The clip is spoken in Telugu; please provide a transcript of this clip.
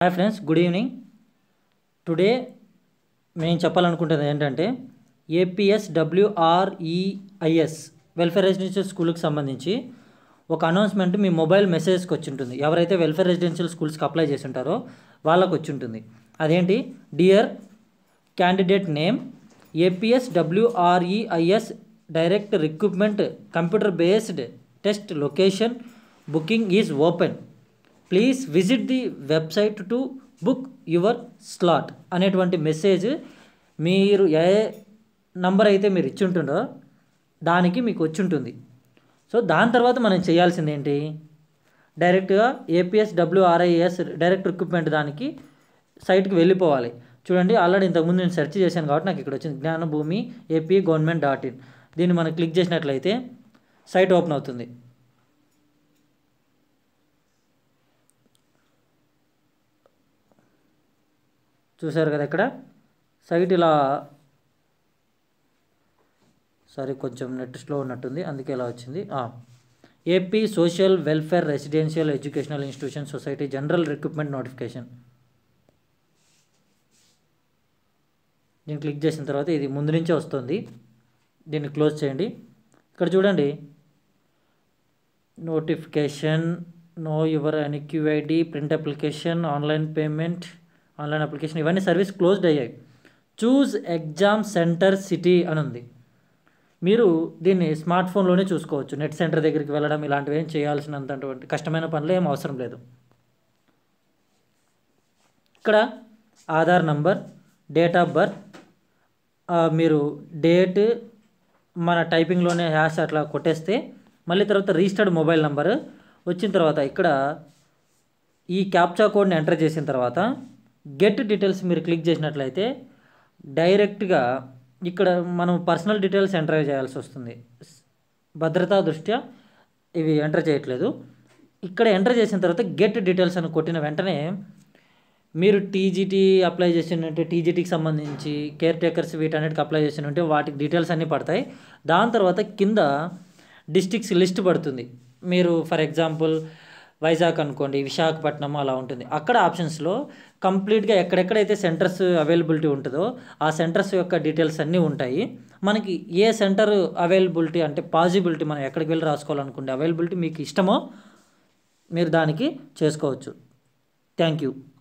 hi friends good evening today మేము చెప్పాలనుకుంటుంది ఏంటంటే ఏపీఎస్ డబ్ల్యూఆర్ఈఐఎస్ వెల్ఫేర్ రెసిడెన్షియల్ స్కూల్కి సంబంధించి ఒక అనౌన్స్మెంట్ మీ మొబైల్ మెసేజ్కి వచ్చి ఉంటుంది ఎవరైతే వెల్ఫేర్ రెసిడెన్షియల్ స్కూల్స్కి అప్లై చేసి ఉంటారో వాళ్ళకి వచ్చి ఉంటుంది అదేంటి dear candidate name APS WREIS direct recruitment computer based test location booking is open please visit the website to book your slot అనేటువంటి మెసేజ్ మీరు ఏ నంబర్ అయితే మీరు ఇచ్చి ఉంటుండో దానికి మీకు వచ్చి ఉంటుంది సో దాని తర్వాత మనం చేయాల్సింది ఏంటి డైరెక్ట్గా ఏపీఎస్ డబ్ల్యూఆర్ఐఎస్ డైరెక్ట్ రిక్రూట్మెంట్ దానికి సైట్కి వెళ్ళిపోవాలి చూడండి ఆల్రెడీ ఇంతకుముందు నేను సెర్చ్ చేశాను కాబట్టి నాకు ఇక్కడ వచ్చింది Jnanabhumi AP government dot in దీన్ని మనం క్లిక్ చేసినట్లయితే సైట్ ఓపెన్ అవుతుంది చూశారు కదా ఇక్కడ సైట్ ఇలా సరే కొంచెం నెట్ స్లో ఉన్నట్టుంది అందుకే ఇలా వచ్చింది AP social welfare residential educational institution society general recruitment notification దీన్ని క్లిక్ చేసిన తర్వాత ఇది ముందు నుంచే వస్తుంది దీన్ని క్లోజ్ చేయండి ఇక్కడ చూడండి notification know your enq ID print application online payment online application ఇవన్నీ సర్వీస్ క్లోజ్డ్ అయ్యాయి చూజ్ ఎగ్జామ్ సెంటర్ సిటీ అని ఉంది మీరు దీన్ని స్మార్ట్ ఫోన్లోనే చూసుకోవచ్చు నెట్ సెంటర్ దగ్గరికి వెళ్ళడం ఇలాంటివి ఏం చేయాల్సినంతటువంటి కష్టమైన పనులు ఏం అవసరం లేదు ఇక్కడ Aadhaar number date of birth మీరు డేట్ మన టైపింగ్లోనే హ్యాష్ అట్లా కొట్టేస్తే మళ్ళీ తర్వాత రిజిస్టర్డ్ మొబైల్ నెంబర్ వచ్చిన తర్వాత ఇక్కడ ఈ క్యాప్చా కోడ్ని ఎంటర్ చేసిన తర్వాత గెట్ డీటెయిల్స్ మీరు క్లిక్ చేసినట్లయితే డైరెక్ట్గా ఇక్కడ మనం పర్సనల్ డీటెయిల్స్ ఎంటర్ చేయాల్సి వస్తుంది భద్రతా దృష్ట్యా ఇవి ఎంటర్ చేయట్లేదు ఇక్కడ ఎంటర్ చేసిన తర్వాత గెట్ డీటెయిల్స్ అని కొట్టిన వెంటనే మీరు టీజీటీ అప్లై చేసినట్టే టీజీటీకి సంబంధించి కేర్ టేకర్స్ వీటన్నిటికి అప్లై చేసినట్టే వాటికి డీటెయిల్స్ అన్నీ పడతాయి దాని తర్వాత కింద డిస్టిక్స్ లిస్ట్ పడుతుంది మీరు ఫర్ ఎగ్జాంపుల్ వైజాగ్ అనుకోండి విశాఖపట్నం అలా ఉంటుంది అక్కడ ఆప్షన్స్లో కంప్లీట్గా ఎక్కడెక్కడైతే సెంటర్స్ అవైలబిలిటీ ఉంటుందో ఆ సెంటర్స్ యొక్క డీటెయిల్స్ అన్నీ ఉంటాయి మనకి ఏ సెంటర్ అవైలబిలిటీ అంటే పాజిబిలిటీ మనం ఎక్కడికి వెళ్ళి రాసుకోవాలనుకుంటే అవైలబిలిటీ మీకు ఇష్టమో మీరు దానికి చేసుకోవచ్చు థ్యాంక్ యూ